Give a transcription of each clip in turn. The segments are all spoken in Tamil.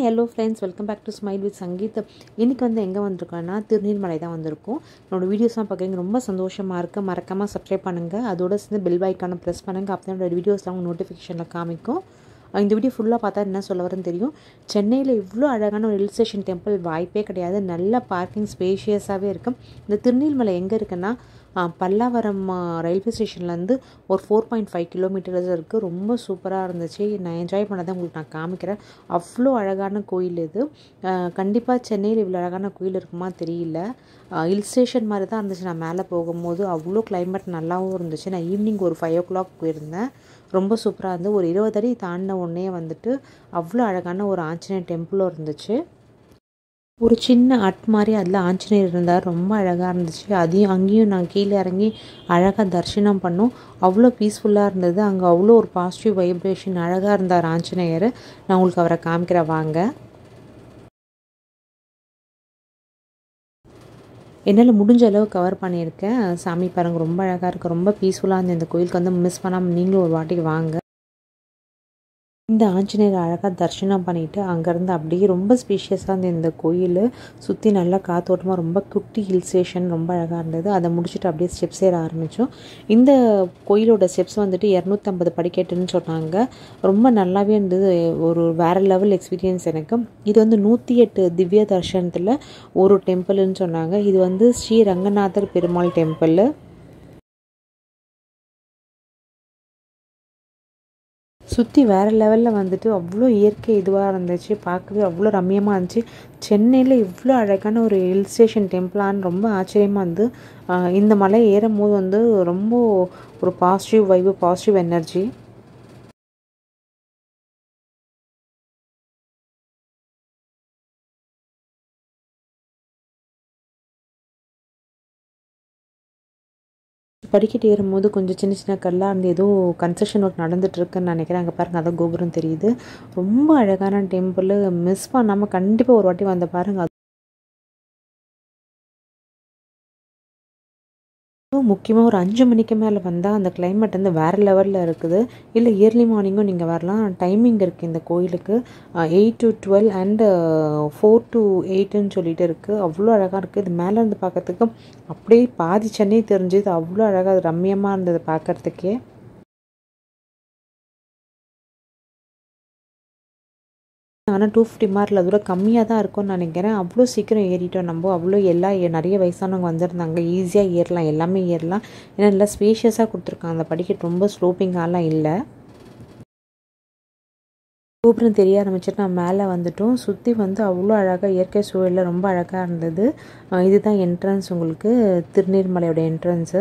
hello friends welcome back to smile with Sangeeth இன்றைக்கி வந்து எங்கே வந்திருக்கோன்னா திருநீர்மலை தான் வந்திருக்கோம் என்னோடய வீடியோஸ்லாம் பார்க்குறீங்க ரொம்ப சந்தோஷமாக இருக்குது மறக்காமல் சப்ஸ்கிரைப் பண்ணுங்கள் அதோட சேர்ந்து பெல் பைக்கான ப்ரெஸ் பண்ணுங்கள் அப்போ தான் என்னோடய வீடியோஸ்லாம் உங்கள் நோட்டிஃபிகேஷனில் காமிக்கும் இந்த வீடியோ ஃபுல்லாக பார்த்தா என்ன சொல்ல வரேன்னு தெரியும் சென்னையில் இவ்வளோ அழகான ஒரு ஹில் ஸ்டேஷன் டெம்பிள் வாய்ப்பே கிடையாது நல்ல பார்க்கிங் ஸ்பேஷியஸாகவே இருக்கும் இந்த திருநீர்மலை எங்கே இருக்குன்னா பல்லாவரம் ரயில்வே ஸ்டேஷன்லேருந்து ஒரு ஃபோர் பாயிண்ட் ஃபைவ் கிலோமீட்டர்ஸ் இருக்குது ரொம்ப சூப்பராக இருந்துச்சு நான் என்ஜாய் பண்ணதை உங்களுக்கு நான் காமிக்கிறேன் அவ்வளோ அழகான கோயில் இது கண்டிப்பாக சென்னையில் இவ்வளோ அழகான கோயில் இருக்குமா தெரியல ஹில் ஸ்டேஷன் மாதிரி தான் இருந்துச்சு நான் மேலே போகும்போது அவ்வளோ கிளைமேட் நல்லாவும் இருந்துச்சு நான் ஈவினிங் ஒரு ஃபைவ் ஓ கிளாக் போயிருந்தேன் ரொம்ப சூப்பராக இருந்து ஒரு இருபது அடி தாண்டின உடனே வந்துட்டு அவ்வளோ அழகான ஒரு ஆஞ்சநேயர் டெம்பிளும் இருந்துச்சு ஒரு சின்ன அட் மாதிரி அதில் ஆஞ்சநேயர் இருந்தார் ரொம்ப அழகாக இருந்துச்சு அதையும் அங்கேயும் நான் கீழே இறங்கி அழகாக தரிசனம் பண்ணோம் அவ்வளோ பீஸ்ஃபுல்லாக இருந்தது அங்கே அவ்வளோ ஒரு பாசிட்டிவ் வைப்ரேஷன் அழகாக இருந்தார் ஆஞ்சநேயர் நான் உங்களுக்கு அவரை காமிக்கிறேன் வாங்க என்னால் முடிஞ்ச அளவு கவர் பண்ணியிருக்கேன் சாமி பாருங்கள் ரொம்ப அழகாக இருக்குது ரொம்ப பீஸ்ஃபுல்லாக இருந்த இந்த கோயிலுக்கு வந்து மிஸ் பண்ணாமல் நீங்களும் ஒரு வாட்டிக்கு வாங்க இந்த ஆஞ்சநேயர் அழகாக தரிசனம் பண்ணிவிட்டு அங்கேருந்து அப்படியே ரொம்ப ஸ்பீஷியஸாக இருந்த இந்த கோயில் சுற்றி நல்லா காத்தோட்டமாக ரொம்ப குட்டி ஹில் ஸ்டேஷன் ரொம்ப அழகாக இருந்தது அதை முடிச்சுட்டு அப்படியே ஸ்டெப்ஸ் ஏற ஆரம்பித்தோம் இந்த கோயிலோட ஸ்டெப்ஸ் வந்துட்டு இரநூத்தம்பது படிக்கட்டுன்னு சொன்னாங்க ரொம்ப நல்லாவே இருந்தது ஒரு வேறு லெவல் எக்ஸ்பீரியன்ஸ் எனக்கு இது வந்து நூற்றி எட்டு திவ்ய தர்ஷனத்தில் ஒரு டெம்பிள்னு சொன்னாங்க இது வந்து ஸ்ரீ ரங்கநாதர் பெருமாள் டெம்பிள் சுற்றி வேறு லெவலில் வந்துட்டு அவ்வளோ இயற்கை இதுவாக இருந்துச்சு பார்க்கவே அவ்வளோ ரம்மியமாக இருந்துச்சு சென்னையில் இவ்வளோ அழகான ஒரு ஹில் ஸ்டேஷன் டெம்பிளான்னு ரொம்ப ஆச்சரியமாக இருந்து இந்த மலை ஏறும் போது வந்து ரொம்ப ஒரு பாசிட்டிவ் வைவு பாசிட்டிவ் எனர்ஜி படிக்கட்டு ஏறும்போது கொஞ்சம் சின்ன சின்ன கல்லாக இருந்து ஏதோ கன்ஸ்ட்ரக்ஷன் ஒர்க் நடந்துகிட்ருக்குன்னு நினைக்கிறேன் அங்கே பாருங்கள் அதான் கோபுரம் தெரியுது ரொம்ப அழகான டெம்பிள் மிஸ் பண்ணாமல் கண்டிப்பாக ஒரு வாட்டி வந்து பாருங்கள் முக்கியமாக ஒரு அஞ்சு மணிக்கு மேலே வந்தால் அந்த கிளைமேட் வந்து வேறு லெவலில் இருக்குது இல்லை இயர்லி மார்னிங்கும் நீங்கள் வரலாம் டைமிங் இருக்குது இந்த கோயிலுக்கு eight to twelve and four to எயிட்டுன்னு சொல்லிட்டு இருக்குது அவ்வளோ அழகாக இருக்குது இது மேலே இருந்து பார்க்கறதுக்கு அப்படியே பாதி சென்னை தெரிஞ்சது அவ்வளோ அழகாக ரம்மியமாக இருந்தது பார்க்குறதுக்கே ஆனால் டூ ஃபிஃப்டி மார்க்கில் அதோட கம்மியாக தான் இருக்கும்னு நினைக்கிறேன் அவ்வளோ சீக்கிரம் ஏறிட்டோம் நம்ம அவ்வளோ எல்லா நிறைய வயசானவங்க வந்திருந்தாங்க ஈஸியாக ஏறலாம் எல்லாமே ஏறலாம் ஏன்னா நல்லா ஸ்பேஷியஸாக கொடுத்துருக்காங்க அந்த படிக்கட்டு ரொம்ப ஸ்லோப்பிங்காலாம் இல்லை கோபுரம் தெரிய ஆரம்பிச்சிட்டு நான் மேலே வந்துட்டோம் சுற்றி வந்து அவ்வளோ அழகாக இயற்கை சூழலில் ரொம்ப அழகாக இருந்தது இதுதான் என்ட்ரன்ஸ் உங்களுக்கு திருநீர்மலையோட என்ட்ரன்ஸு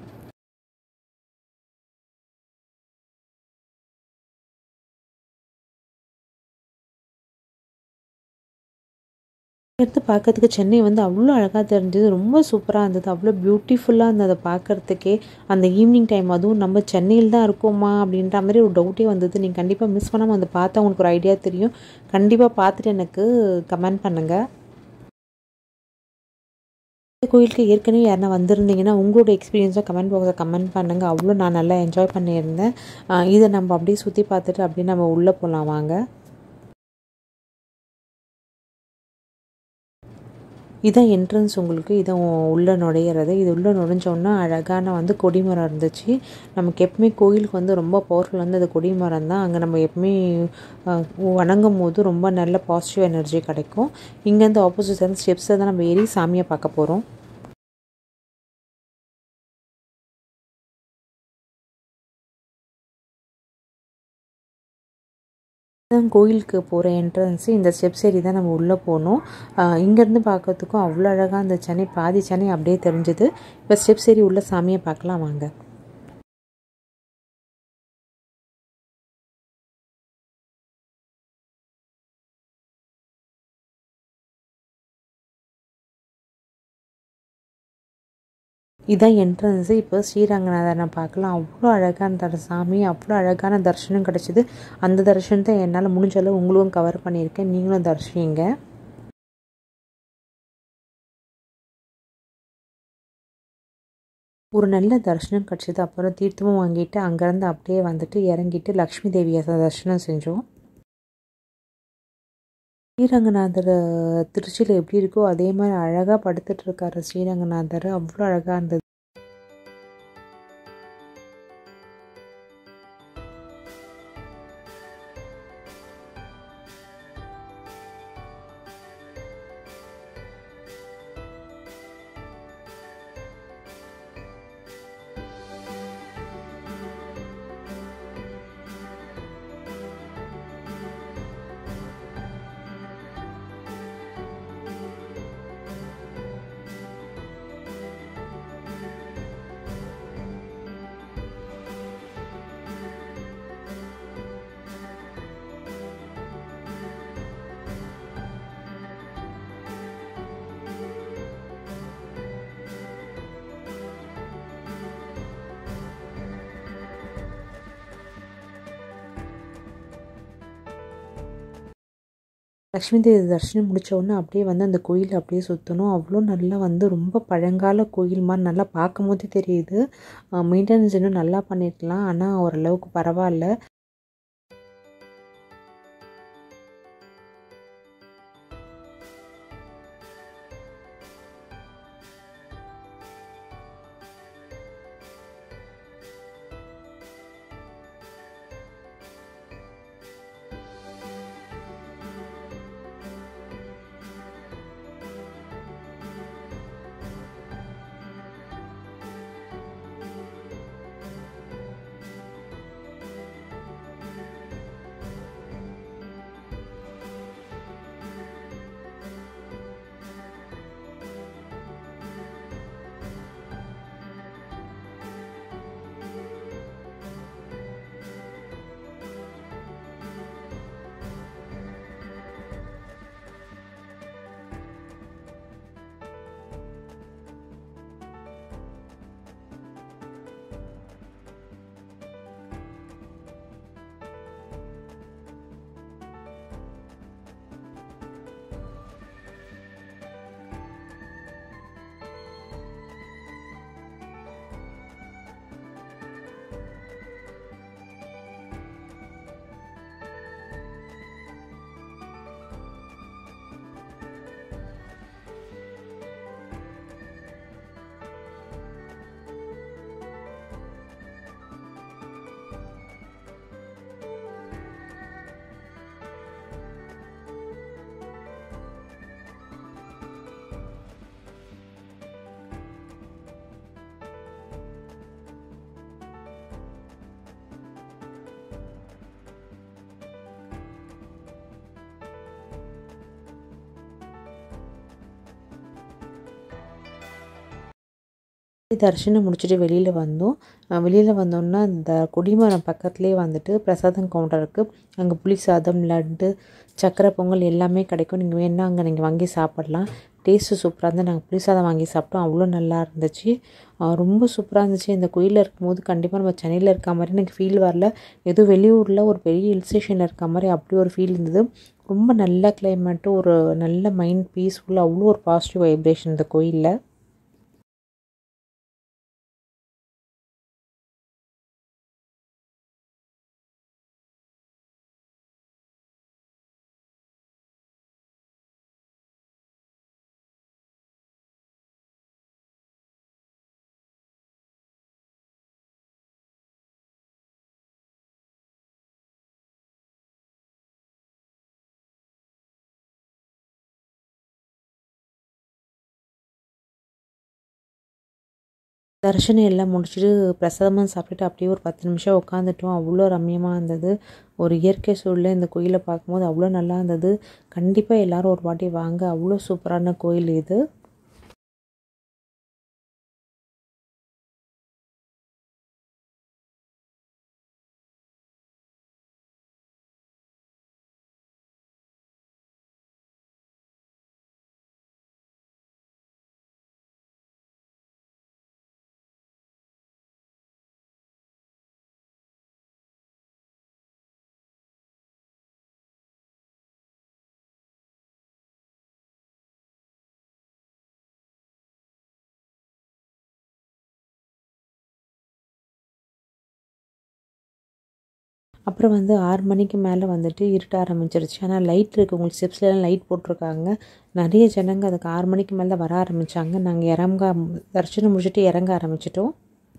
எடுத்து பார்க்கறதுக்கு சென்னை வந்து அவ்வளோ அழகாக தெரிஞ்சது ரொம்ப சூப்பராக இருந்தது அவ்வளோ பியூட்டிஃபுல்லாக இருந்தது அதை பார்க்குறதுக்கே அந்த ஈவினிங் டைம் அதுவும் நம்ம சென்னையில் தான் இருக்கோமா அப்படின்ற மாதிரி ஒரு டவுட்டே வந்தது நீங்கள் கண்டிப்பாக மிஸ் பண்ணாமல் வந்து பார்த்தா உங்களுக்கு ஒரு ஐடியா தெரியும் கண்டிப்பாக பார்த்துட்டு எனக்கு கமெண்ட் பண்ணுங்கள் கோயிலுக்கு ஏற்கனவே யாருனா வந்திருந்தீங்கன்னா உங்களோட எக்ஸ்பீரியன்ஸாக கமெண்ட் பாக்ஸில் கமெண்ட் பண்ணுங்கள் அவ்வளோ நான் நல்லா என்ஜாய் பண்ணியிருந்தேன் இதை நம்ம அப்படியே சுற்றி பார்த்துட்டு அப்படியே நம்ம உள்ளே போகலாம் வாங்க இதான் என்ட்ரன்ஸ் உங்களுக்கு இதான் உள்ளே நுழையிறது இது உள்ளே நுழைஞ்சோன்னா அழகான வந்து கொடிமரம் இருந்துச்சு நமக்கு எப்பவுமே கோயிலுக்கு வந்து ரொம்ப பவர்ஃபுல் வந்து அது கொடிமரம் தான் அங்கே நம்ம எப்பவுமே வணங்கும் போது ரொம்ப நல்ல பாசிட்டிவ் எனர்ஜி கிடைக்கும் இங்கேருந்து ஆப்போசிட் வந்து ஸ்டெப்ஸை தான் நம்ம ஏறி சாமியை பார்க்க போகிறோம் தான் கோயிலுக்கு போகிற என்ட்ரன்ஸு இந்த ஸ்டெப்ஸ் ஏறி தான் நம்ம உள்ளே போகணும் இங்கேருந்து பார்க்கறதுக்கும் அவ்வளோ அழகாக அந்த சென்னை பாதி சென்னை அப்படியே தெரிஞ்சுது இப்போ ஸ்டெப்ஸ் ஏறி உள்ள சாமியை பார்க்கலாம் வாங்க இதான் என்ட்ரன்ஸு இப்போ ஸ்ரீரங்கநாதனை பார்க்கலாம் அவ்வளோ அழகாக இருந்தார் சாமி அவ்வளோ அழகான தரிசனம் கிடச்சிது அந்த தரிசனத்தை என்னால் முடிஞ்ச அளவு உங்களும் கவர் பண்ணியிருக்கேன் நீங்களும் தரிசிங்க ஒரு நல்ல தரிசனம் கிடச்சிது அப்புறம் தீர்த்தமும் வாங்கிட்டு அங்கேருந்து அப்படியே வந்துட்டு இறங்கிட்டு லக்ஷ்மி தேவியை தரிசனம் செஞ்சோம் ஸ்ரீரங்கநாதர் திருச்சியில் எப்படி இருக்கோ அதே மாதிரி அழகாக படுத்துட்டு இருக்காரு ஸ்ரீரங்கநாதர் அவ்வளோ அழகாக இருந்தது லக்ஷ்மி தேவி தரிசனம் முடிச்ச உடனே அப்படியே வந்து அந்த கோயில் அப்படியே சுற்றணும் அவ்வளோ நல்லா வந்து ரொம்ப பழங்கால கோயில் மாதிரி நல்லா பார்க்கும் போதே தெரியுது மெயின்டெனன்ஸ் இன்னும் நல்லா பண்ணியிருக்கலாம் ஆனால் ஓரளவுக்கு பரவாயில்ல தரிசனம் முடிச்சுட்டு வெளியில் வந்தோம் வெளியில் வந்தோன்னா இந்த கொடிமரம் பக்கத்துலேயே வந்துட்டு பிரசாதம் கவுண்டர் இருக்குது அங்கே புளி சாதம் லட்டு சக்கரை பொங்கல் எல்லாமே கிடைக்கும் நீங்கள் வேணால் அங்கே நீங்கள் வாங்கி சாப்பிட்லாம் டேஸ்ட்டு சூப்பராக இருந்தால் நாங்கள் புளி சாதம் வாங்கி சாப்பிட்டோம் அவ்வளோ நல்லா இருந்துச்சு ரொம்ப சூப்பராக இருந்துச்சு இந்த கோயிலில் இருக்கும்போது கண்டிப்பாக நம்ம சென்னையில் இருக்க மாதிரி எனக்கு ஃபீல் வரல ஏதோ வெளியூரில் ஒரு பெரிய ஹில் ஸ்டேஷனில் இருக்க மாதிரி அப்படி ஒரு ஃபீல் இருந்தது ரொம்ப நல்ல கிளைமேட்டு ஒரு நல்ல மைண்ட் பீஸ்ஃபுல்லாக அவ்வளோ ஒரு பாசிட்டிவ் வைப்ரேஷன் இந்த கோயிலில் தரிசனம் எல்லாம் முடிச்சுட்டு பிரசாதமாக சாப்பிட்டுட்டு அப்படியே ஒரு பத்து நிமிஷம் உட்காந்துட்டோம் அவ்வளோ ரம்மியமாக இருந்தது ஒரு இயற்கை சூழலில் இந்த கோயிலை பார்க்கும்போது அவ்வளோ நல்லா இருந்தது கண்டிப்பாக எல்லோரும் ஒரு வாட்டி வாங்க அவ்வளோ சூப்பரான கோயில் இது அப்புறம் வந்து ஆறு மணிக்கு மேலே வந்துட்டு இருட்ட ஆரம்பிச்சிருச்சு ஆனால் லைட் இருக்குது உங்களுக்கு ஸ்டெப்ஸ்லாம் லைட் போட்டிருக்காங்க நிறைய ஜனங்க அதுக்கு ஆறு மணிக்கு மேலே வர ஆரம்பித்தாங்க நாங்கள் இறங்க தரிசனம் முடிச்சுட்டு இறங்க ஆரம்பிச்சிட்டோம்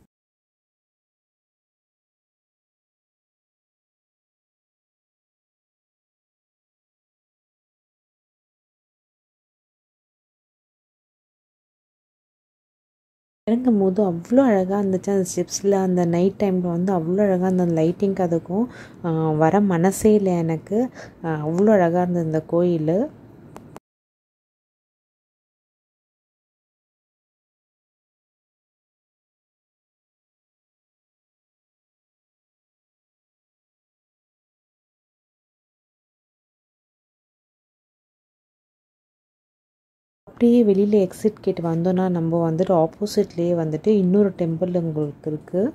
இறங்கும் போது அவ்வளோ அழகாக இருந்துச்சு அந்த ஸ்டெப்ஸில் அந்த நைட் டைமில் வந்து அவ்வளோ அழகாக அந்த லைட்டிங் அதுக்கும் வர மனசே இல்லை எனக்கு அவ்வளோ அழகாக இருந்தது இந்த கோயில் அப்படியே வெளியில் எக்ஸிட் கேட் வந்தோன்னா நம்ம வந்துட்டு ஆப்போசிட்லேயே வந்துட்டு இன்னொரு டெம்பிள் உங்களுக்கு இருக்குது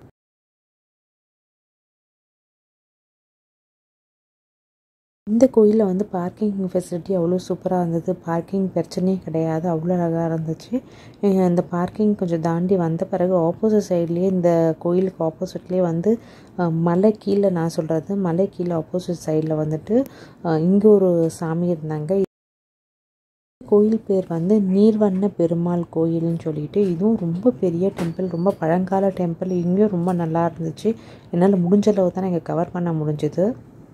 இந்த கோயிலில் வந்து பார்க்கிங் ஃபெசிலிட்டி அவ்வளோ சூப்பராக இருந்தது பார்க்கிங் பிரச்சனையே கிடையாது அவ்வளோ அழகாக இருந்துச்சு இந்த பார்க்கிங் கொஞ்சம் தாண்டி வந்த பிறகு ஆப்போசிட் சைட்லேயே இந்த கோயிலுக்கு ஆப்போசிட்லேயே வந்து மலை கீழே நான் சொல்கிறது மலை கீழே ஆப்போசிட் சைடில் வந்துட்டு இங்கே ஒரு சாமி இருந்தாங்க கோயில் பேர் வந்து நீர்வண்ண பெருமாள் கோயில்னு சொல்லிட்டு இதுவும் ரொம்ப பெரிய டெம்பிள் ரொம்ப பழங்கால டெம்பிள் இங்கேயும் ரொம்ப நல்லா இருந்துச்சு என்னால் முடிஞ்ச அளவு தான் எனக்கு கவர் பண்ண முடிஞ்சுது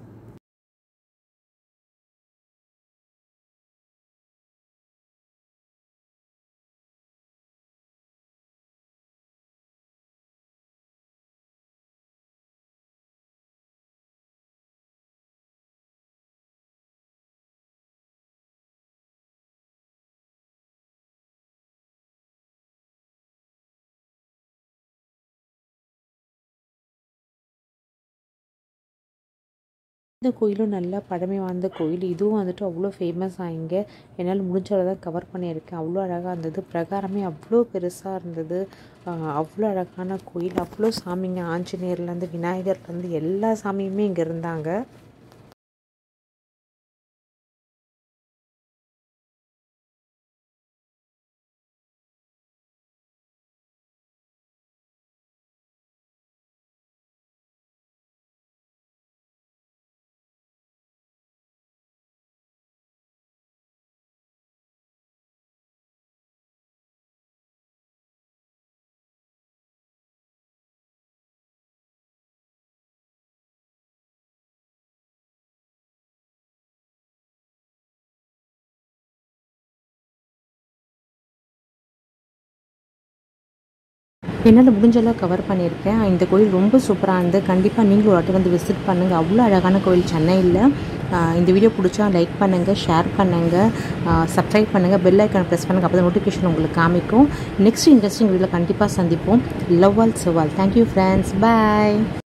இந்த கோயிலும் நல்லா பழமை வாய்ந்த கோயில் இதுவும் வந்துட்டு அவ்வளோ ஃபேமஸாக இங்கே என்னால் முடிஞ்ச அளவு தான் கவர் பண்ணியிருக்கேன் அவ்வளோ அழகாக இருந்தது பிரகாரமே அவ்வளோ பெருசாக இருந்தது அவ்வளோ அழகான கோயில் அவ்வளோ சாமிங்க ஆஞ்சநேயர்லேருந்து விநாயகர்லேருந்து எல்லா சாமியுமே இங்கே இருந்தாங்க என்னால் முடிஞ்ச அளவு கவர் பண்ணியிருக்கேன் இந்த கோயில் ரொம்ப சூப்பராக இருந்து கண்டிப்பாக நீங்களும் ஒரு வாட்டி வந்து விசிட் பண்ணுங்கள் அவ்வளோ அழகான கோயில் சென்னையில் இந்த வீடியோ பிடிச்சா லைக் பண்ணுங்கள் ஷேர் பண்ணுங்கள் சப்ஸ்கிரைப் பண்ணுங்கள் பெல் ஐக்கான் ப்ரெஸ் பண்ணுங்கள் அப்போ தான் நோட்டிஃபிகேஷன் உங்களுக்கு காமிக்கும் நெக்ஸ்ட் இன்ட்ரெஸ்டிங் வீடியோவில் கண்டிப்பாக சந்திப்போம் லவ் ஆல் சவால் தேங்க்யூ ஃப்ரெண்ட்ஸ் பாய்